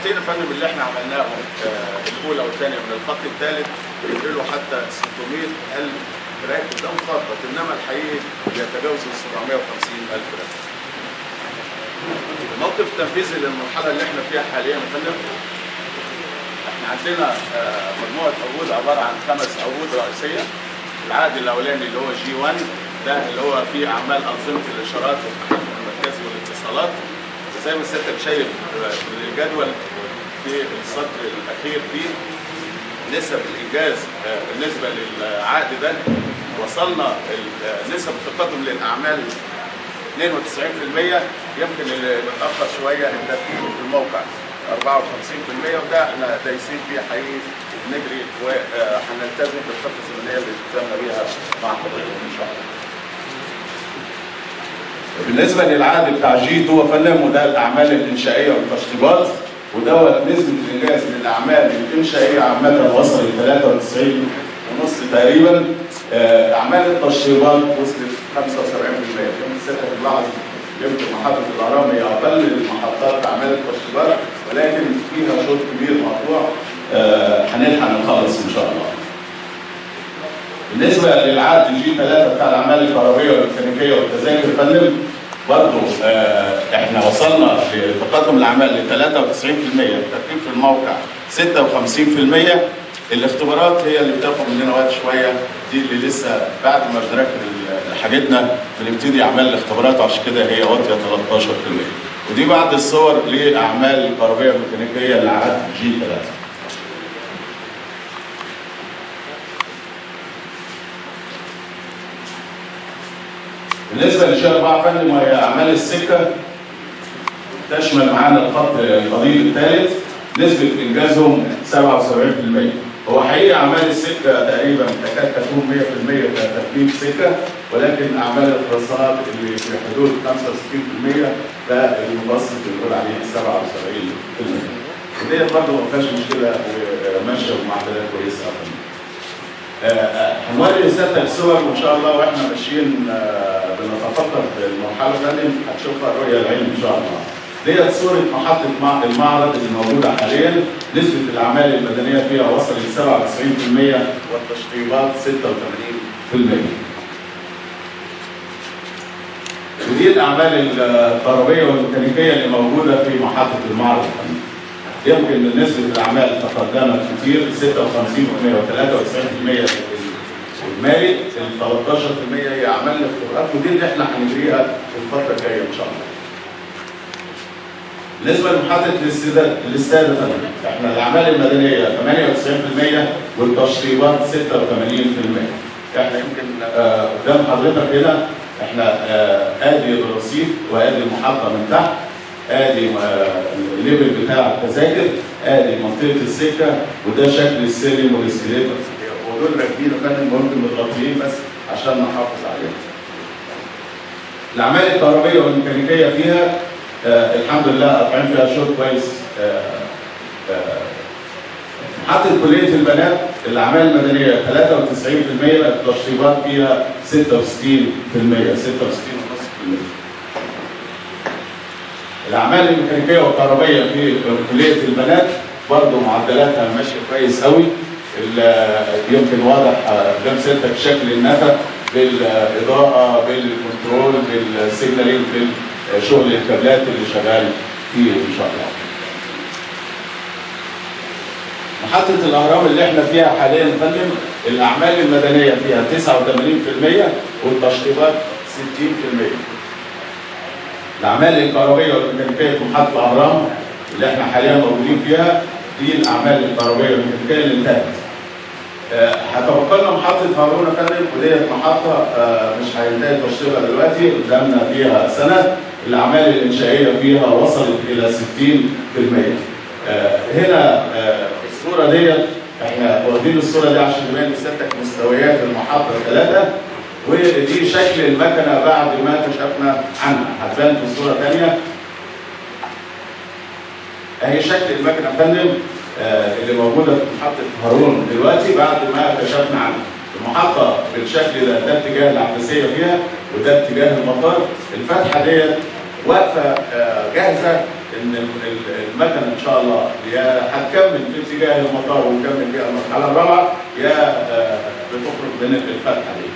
المحطتين يا فندم اللي احنا عملناهم آه، الاولى والثانيه من الخط الثالث بينزلوا حتى 600 الف راكب ده مخطط انما الحقيقي بيتجاوزوا 750 الف راكب. الموقف التنفيذي للمرحله اللي احنا فيها حاليا يا فندم احنا عندنا آه، مجموعه عقود عباره عن خمس عقود رئيسيه العقد الاولاني اللي هو جي 1 ده اللي هو فيه اعمال انظمه الاشارات والتحكم المركزي والاتصالات زي ما سيادتك شايف آه، من الجدول في السطر الاخير فيه نسب الانجاز آه، بالنسبه للعقد ده وصلنا ال- آه، نسب التقدم للاعمال 92% يمكن اللي متاخر شويه الترتيب في الموقع 54% وده احنا دايسين فيه حقيقي نجري وهنلتزم بالخطه الزمنيه اللي التزمنا بيها مع حضرتك ان شاء الله. بالنسبه للعقد بتاع جي 2 يا فندم وده الاعمال الانشائيه والتشطيبات ودوت نسبه الانجاز للاعمال الانشائيه عامه وصلت 93 ونص تقريبا آه، اعمال التشطيبات وصلت 75% يمكن سته تلاحظ يمكن محطه الاهرام هي اقل المحطات اعمال التشطيبات ولكن فيها شوط كبير مقطوع آه، هنلحق نخلص ان شاء الله. بالنسبه للعقد جي 3 بتاع الاعمال الكهربائيه والميكانيكيه والتذاكر يا فندم برضه آه احنا وصلنا لتقدم الاعمال ل 93% الترتيب في الموقع 56% الاختبارات هي اللي بتاخد مننا وقت شويه دي اللي لسه بعد ما بنركب ال- حاجتنا بنبتدي اعمال الاختبارات عشان كده هي واطيه 13% ودي بعض الصور لاعمال الكهربائيه والميكانيكيه لعقد جي 3 بالنسبه لشيء اربعه فندم وهي اعمال السكه تشمل معانا الخط القضيب الثالث نسبه انجازهم 77% هو حقيقه اعمال السكه تقريبا تكاد تكون 100% كترتيب سكه ولكن اعمال الخرسانات اللي في حدود 65% ده المتوسط اللي بنقول عليه 77% وديت برضه ما فيهاش مشكله وماشيه بمعدلات كويسه أوي. آه، آه، هنوري سيادتك الصور وان شاء الله واحنا ماشيين آه، بنتفكر في المرحله الثانيه هتشوفها الرؤيه العلم ان شاء الله. ديت صوره محطه مع- المعرض اللي موجوده حاليا نسبه الاعمال المدنيه فيها وصلت 97% والتشطيبات 86%. ودي الاعمال الكهربائيه والميكانيكيه اللي موجوده في محطه المعرض يمكن نسبه الاعمال تقدمت كتير 56% و93% والمالي ال 13% هي اعمال الاختبارات ودي اللي احنا هنجريها في الفتره الجايه ان شاء الله. بالنسبه لمحطه الاستاد الاستاد يا فندم، احنا الاعمال المدنيه 98% والتشطيبات 86%. احنا يمكن آه، قدام حضرتك هنا احنا آه، ادي الرصيف وادي المحطه من تحت ادي آه، الليفل بتاع التذاكر ادي منطقه السكه وده شكل السلم والاسكليتر ودول راكبين يا فندم ممكن متغطيين بس عشان نحافظ عليهم. الاعمال الكهربائيه والميكانيكيه فيها آه الحمد لله قاطعين فيها شوط كويس آه آه محطة كلية البنات الأعمال المدنية 93% التشطيبات فيها 66% 66.5% الأعمال الميكانيكية والكهربائية في كلية البنات برضه معدلاتها ماشية كويس قوي ال- يمكن واضح آه، قدام سيادتك شكل النفق بالإضاءة بالكنترول بالسيجنالينج بالشغل الكابلات اللي شغال فيه إن شاء الله. محطة الأهرام اللي احنا فيها حاليا يا فندم الأعمال المدنية فيها 89% والتشطيبات 60%. الأعمال الكهربائية والميكانيكية في محطة الأهرام اللي احنا حاليا موجودين فيها دي الأعمال الكهربائية والميكانيكية اللي انتهت. آه، هتبقى لنا محطة هارون يا فندم وديت محطة آه، مش هينتهي تشطيبها دلوقتي قدامنا فيها سنة الأعمال الإنشائية فيها وصلت إلى 60%. آه، هنا آه، الصورة ديت احنا واخدين الصورة دي عشان نبين لسيادتك مستويات المحطة ثلاثة ودي شكل المكنة بعد ما كشفنا عنها هتبان في صورة ثانية اهي شكل المكنة يا فندم آه، اللي موجودة في محطة هارون دلوقتي بعد ما كشفنا عنها المحطة بالشكل ده ده اتجاه العباسية فيها وده اتجاه المطار الفتحة ديت واقفة آه، جاهزة ان ال- ال- المكنه ان شاء الله يا هتكمل في اتجاه المطار ونكمل فيها المرحله الرابعه يا آه، بتخرج من الفتحه دي.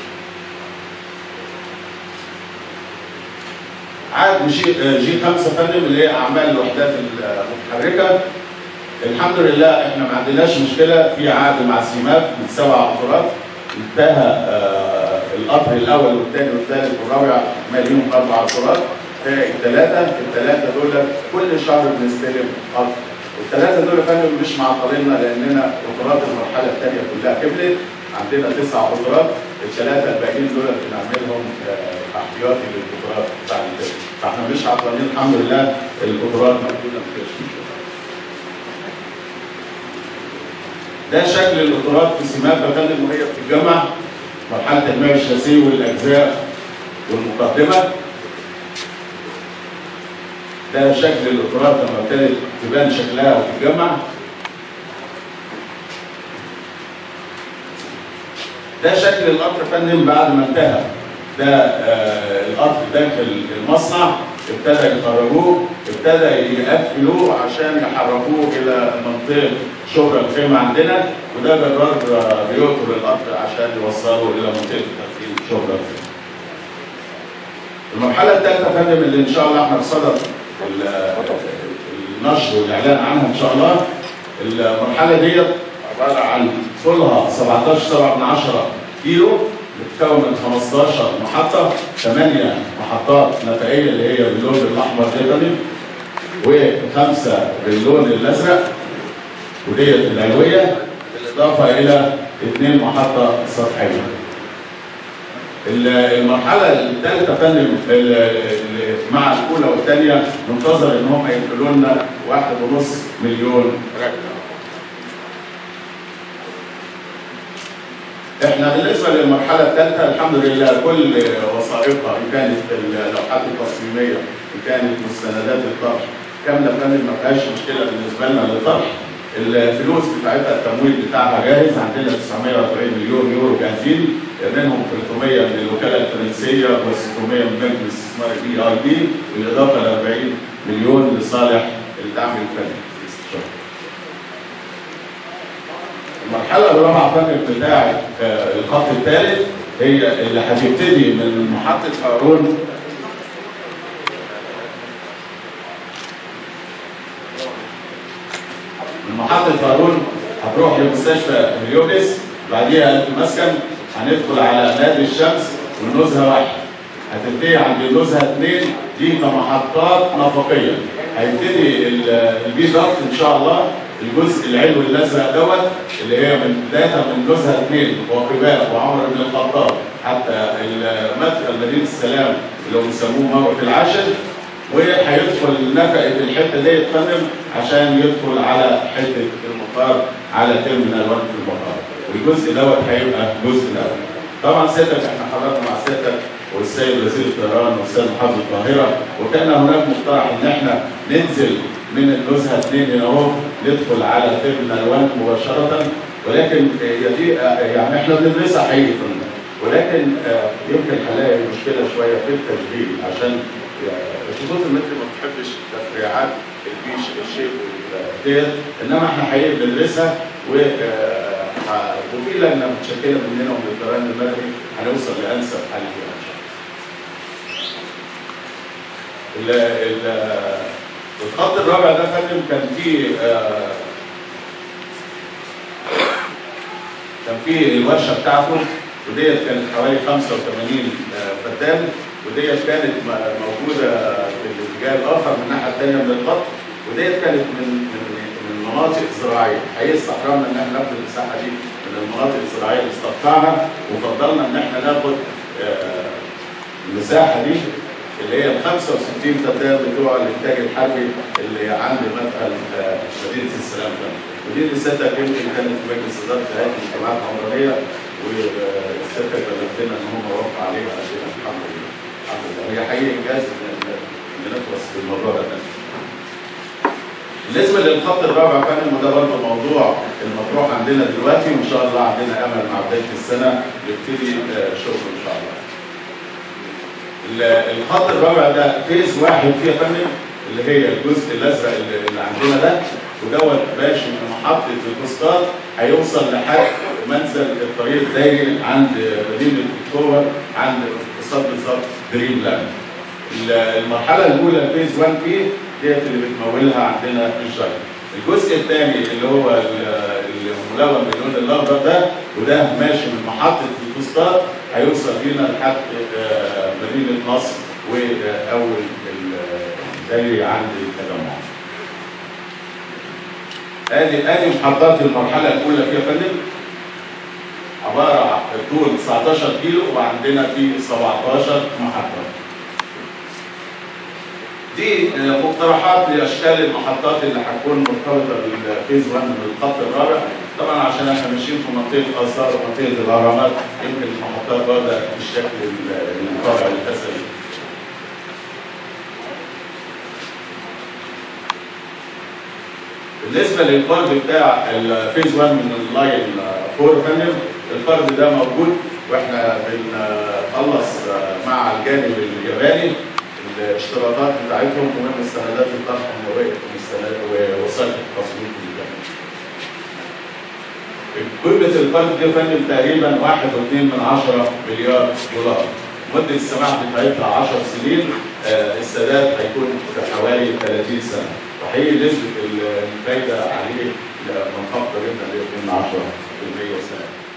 عاد جي جي 5 فندم اللي هي اعمال الوحدات المتحركه الحمد لله احنا ما عندناش مشكله في عقد مع سيماف من سبع قطارات انتهى آه، القطر الاول والثاني والثالث والرابع ماليهم اربع قطارات الثلاثه الثلاثه دول كل شهر بنستلم قطر الثلاثه دول يا فندم مش معطليننا لاننا قطارات المرحله الثانيه كلها كملت عندنا تسع قطارات الثلاثه الباقيين دول بنعملهم آه، احتياطي للقطارات بعد كده فاحنا مش عطلانين الحمد لله القطارات موجوده ما فيش مشكله ده شكل القطارات في سمات يا فندم وهي بتتجمع مرحله تجميع الشاسيه والاجزاء والمقدمه ده شكل القطارات لما ابتدت تبان شكلها وتتجمع ده شكل القطر يا فندم بعد ما انتهى ده آه القطر داخل المصنع ابتدى يخرجوه ابتدى يقفلوه عشان يحركوه الى منطقه شبرا الخيمه عندنا وده جرار آه، بيوتر القطر عشان يوصله الى منطقه تخزين شبرا الخيمه. المرحله الثالثه يا فندم اللي ان شاء الله احنا بصدد ال- النشر والاعلان عنها ان شاء الله المرحله ديت عباره عن طولها 17 7 من 10 كيلو بتتكون من 15 محطه 8 محطات نفقيه اللي هي باللون الاحمر ده وخمسه باللون الازرق وديت العلويه بالاضافه الى اثنين محطه سطحيه. ال- المرحله الثالثه فندم ال- ال- مع الاولى والثانيه ننتظر ان هم ينقلوا لنا واحد ونص مليون ركبه. احنا بالنسبه للمرحله الثالثه الحمد لله كل وثائقها ان كانت اللوحات التصميميه ان كانت مستندات الطرح كامله فندم ما فيهاش مشكله بالنسبه لنا للطرح الفلوس بتاعتها التمويل بتاعها جاهز عندنا 940 مليون يورو جاهزين منهم 300 من الوكاله الفرنسيه و600 من بنك الاستثمار البي اي بي بالاضافه ل 40 مليون لصالح الدعم الفني الاستشاري. المرحلة الرابعة فندم بتاعة آه، الخط الثالث هي اللي هتبتدي من محطة هارون من محطة هارون هتروح لمستشفى هليوبلس بعديها المسكن هندخل على نادي الشمس والنزهة واحد هتنتهي عند النزهة اثنين دي كمحطات نفقية هيبتدي ال- البي ضغط ان شاء الله الجزء العلوي الازرق دوت اللي هي من بدايه من نزهه اثنين وقباء وعمر بن الخطاب حتى مدخل مدينه السلام اللي هو بيسموه موقف العاشر وهيدخل نفقه في الحته دي يتفندم عشان يدخل على حته المطار على تيرمينال 1 في المطار والجزء دوت هيبقى جزء الاول طبعا سيادتك احنا حضرنا مع سيادتك والسيد وزير الطيران والاستاذ محافظ القاهره وكان هناك مقترح ان احنا ننزل من النزهه اثنين هنا اهو ندخل على تيرمينال 1 مباشره ولكن يجي يعني احنا بندرسها حقيقي ولكن آه، يمكن هنلاقي مشكله شويه في التشغيل عشان آه، خطوط المتر ما بتحبش تفريعات الفيش الشيب ديت انما احنا حقيقي بندرسها و آه، ه- وفي لجنه متشكله مننا ومن الطيران المدني هنوصل لانسب حل فيها ان شاء الله. ال- ال- الخط الرابع ده فندم كان فيه آه، كان فيه الورشه بتاعته وديت كانت حوالي 85 آه، فدان وديت كانت م- موجوده في الاتجاه الاخر من الناحيه الثانيه من الخط وديت كانت من من من مناطق زراعيه حقيقه استحرمنا ان احنا ناخد المساحه دي من المناطق الزراعيه اللي استقطعنا وفضلنا ان احنا ناخد آه، المساحه دي اللي هي ال 65 فدان بتوع الانتاج الحربي اللي عند مدخل آه، مدينه السلام ده ودي اللي سيادتك يمكن كانت في مجلس اداره هيئه المجتمعات العمرانيه وسيادتك بلغتنا ان هم وافقوا عليها عشان الحمد لله الحمد لله هي حقيقه انجاز ان إن- إن نخلص بالموضوع ده بالنسبه للخط الرابع يا فندم وده برضه موضوع المطروح عندنا دلوقتي وان شاء الله عندنا امل مع بدايه السنه يبتدي آه، شغل ان شاء الله. ال- الخط الرابع ده فيز واحد فيه يا فندم اللي هي الجزء الازرق اللي اللي عندنا ده ودوت ماشي من محطه الفسطاط هيوصل لحد منزل الطريق الدايري عند مدينه اكتوبر عند اقتصاد بالظبط دريم لاند. ال- المرحله الاولى فيز 1 بي ديت اللي بتمولها عندنا الجاي. الجزء الثاني اللي هو ال- الملون باللون الاخضر ده وده ماشي من محطه الفسطاط هيوصل بينا لحد آه، مدينه نصر واول الدايري عند التجمع. ادي ادي محطات المرحله الاولى فيها فندم عباره عن طول 19 كيلو وعندنا في 17 محطه. دي آه، مقترحات لاشكال المحطات اللي هتكون مرتبطه بالفيز 1 من الخط الرابع طبعا عشان احنا ماشيين في منطقه اثار ومنطقه الاهرامات يمكن المحطات واخده بالشكل ال- الطابع الاثري بالنسبه للقرض بتاع الفيز 1 من اللاين 4 فندم القرض ده موجود واحنا بنخلص مع الجانب الياباني الاشتراطات بتاعتهم ومن السندات بتاعتهم ووسائل التصوير الجانب. قيمة القرض دي يا فندم تقريبا 1.2 من 10 مليار دولار. مدة السماح بتاعتها 10 سنين آه، السداد هيكون في حوالي 30 سنة. وحقيقي نسبة الفايدة عليه منخفضة جدا اللي هي 2 من 10% سنة.